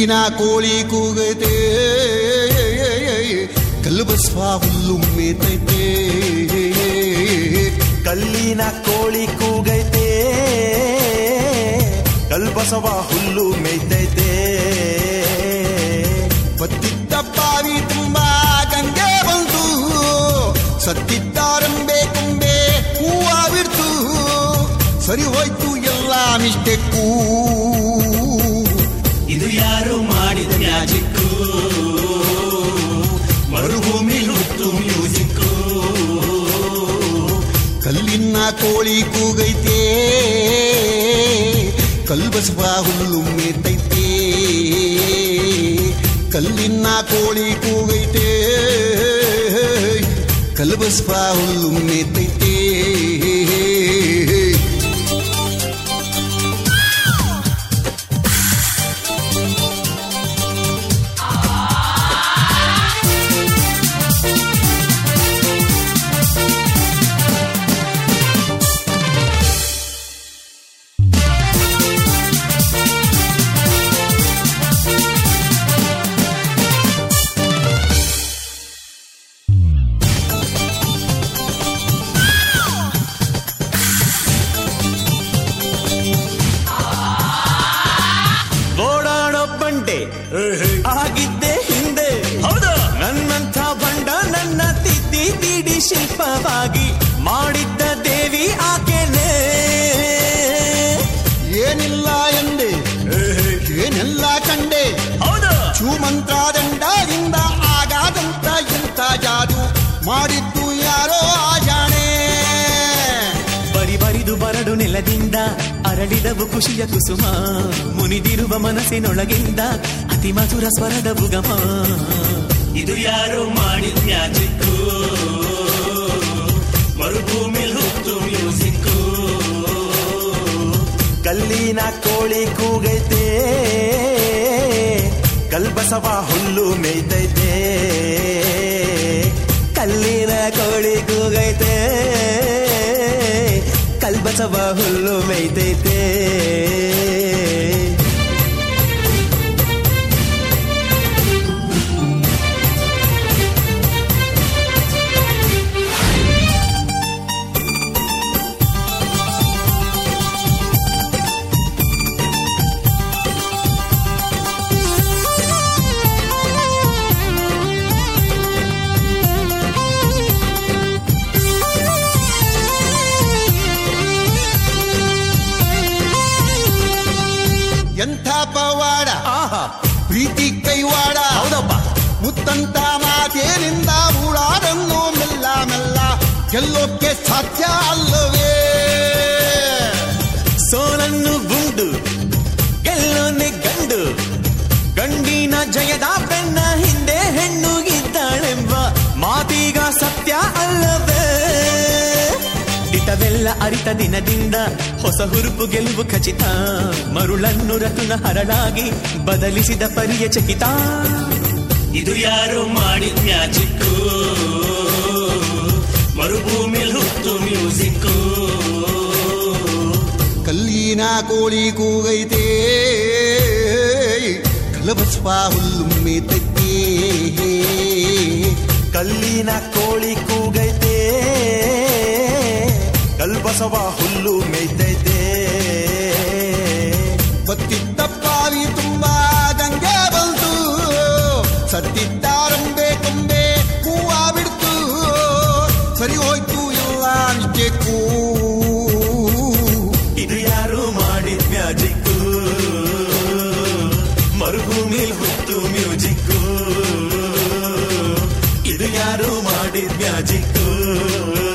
ಕಲ್ಲಿನ ಕೋಳಿ ಕೂಗೈತೆ ಕಲ್ಬಸ್ವ ಹುಲ್ಲು ಮೇತೈತೆ ಕಲ್ಲಿನ ಕೋಳಿ ಕೂಗೈತೆ ಕಲ್ಬಸವ ಹುಲ್ಲು ಮೇಯ್ತೈತೆ ಬತ್ತಿದ್ದ ಬಾವಿ ತುಂಬಾ ಗಂಗೆ ಬಂತು ಸತ್ತಿದ್ದಾರಂಬೆ ಕೊಂಬೆ ಹೂವ ಬಿಡ್ತು ಸರಿ ಹೋಯ್ತು ಎಲ್ಲ ಮಿಸ್ಟೇಕು ಇದು ಯಾರು ಮಾಡಿದ ಮ್ಯಾಜಿಕ್ಕು ಮರುಭೂಮಿ ಹುಟ್ಟು ಮ್ಯೂಸಿಕ್ಕು ಕಲ್ಲಿನ ಕೋಳಿ ಕೂಗೈತೆ ಕಲ್ಬಸ್ವ ಹುಲ್ಲು ಮೇತೈತೆ ಕಲ್ಲಿನ ಕೋಳಿ ಕೂಗೈತೆ ಕಲ್ಬಸ್ವ ಹುಲ್ಲು ಮೇತೈತೆ ಓಡಾಡೋ ಬಂಡೆ ಆಗಿದ್ದೆ ಹಿಂದೆ ಹೌದು ನನ್ನಂಥ ಬಂಡ ನನ್ನ ತಿದ್ದಿ ತೀಡಿ ಶಿಲ್ಪವಾಗಿ ಮಾಡಿದ್ದ ದೇವಿ ಆಕೆನೆ ಏನಿಲ್ಲ ಎಂದೆ ಏನೆಲ್ಲ ಕಂಡೆ ಹೌದು ಚೂಮಂತ್ರ ದಂಡದಿಂದ ಆಗಾದಂತ ಇಂಥ ಜಾದು ಮಾಡಿದ್ದು ಯಾರೋ ಆ ಜಾಣೆ ಬರಿ ಬರಿದು ಬರಡು ನೆಲದಿಂದ ಅರಳಿದವು ಖುಷಿಯ ಕುಸುಮ ಮುನಿದಿರುವ ಮನಸ್ಸಿನೊಳಗಿಂದ ಅತಿ ಮಧುರ ಸ್ವರದ ಭುಗಮ ಇದು ಯಾರು ಮಾಡಿದ ಮ್ಯಾಜಿಕ್ಕು ಮರುಭೂಮಿ ಹುಟ್ಟು ಮ್ಯೂಸಿಕ್ಕು ಕಲ್ಲಿನ ಕೋಳಿ ಕೂಗೈತೆ ಕಲ್ಬಸವ ಹುಲ್ಲು ಮೇಯ್ತೈತೆ ಕಲ್ಲಿನ ಕೋಳಿ ಕೂಗೈತೆ ಕಲ್ಬಸವ ಹುಲ್ಲು ಮೇಯ್ತೈತೆ ಎಂಥ ಪವಾಡ ಆಹಾ ಪ್ರೀತಿ ಕೈವಾಡ ಹೌದಪ್ಪ ಮುತ್ತಂತ ಮಾತೇನಿಂದ ಉಳಾಡನ್ನು ಮೆಲ್ಲ ಮೆಲ್ಲ ಗೆಲ್ಲೋಕ್ಕೆ ಸಾಧ್ಯ ಅಲ್ಲವೇ ಸೋಲನ್ನು ಗುಂಡು ಗೆಲ್ಲೋನೆ ಗಂಡು ಗಂಡಿನ ಜಯದ ಬೆನ್ನ ಹಿಂದೆ ಹೆಣ್ಣು ಇದ್ದಾಳೆಂಬ ಮಾತೀಗ ಸತ್ಯ ಅಲ್ಲವೇ ದಿಟವೆಲ್ಲ ಅರಿತ ದಿನದಿಂದ ಹೊಸ ಹುರುಪು ಗೆಲುವು ಖಚಿತ ಮರುಳನ್ನು ರತುನ ಹರಳಾಗಿ ಬದಲಿಸಿದ ಪರಿಯ ಚಕಿತ ಇದು ಯಾರು ಮಾಡಿದ ಮ್ಯಾಜಿಕ್ಕು ಮರುಭೂಮಿಲ್ ಹುಟ್ಟು ಮ್ಯೂಸಿಕ್ಕು ಕಲ್ಲಿನ ಕೋಳಿ ಕೂಗೈತೆ ಕಲಬಸ್ವ ಹುಲ್ಲು ಮೇತೈತೆ ಕಲ್ಲಿನ ಕೋಳಿ ಕೂಗೈತೆ ಕಲ್ಬಸವ ಹುಲ್ಲು ಮೇಯ್ತೈತೆ ಬತ್ತಿದ್ದ ಬಾವಿ ತುಂಬಾ ಗಂಗೆ ಬಂತು ಸತ್ತಿದ್ದಾರಂಬೆ ಕೊಂಬೆ ಹೂವ ಬಿಡ್ತು ಸರಿ ಹೋಯ್ತು ಎಲ್ಲ ಮಿಸ್ಟೇಕು ಇದು ಯಾರು ಮಾಡಿದ ಮ್ಯಾಜಿಕ್ಕು ಮರುಭೂಮಿಲ್ ಹುಟ್ಟು ಮ್ಯೂಜಿಕ್ಕು ಇದು ಯಾರು ಮಾಡಿದ ಮ್ಯಾಜಿಕ್ಕು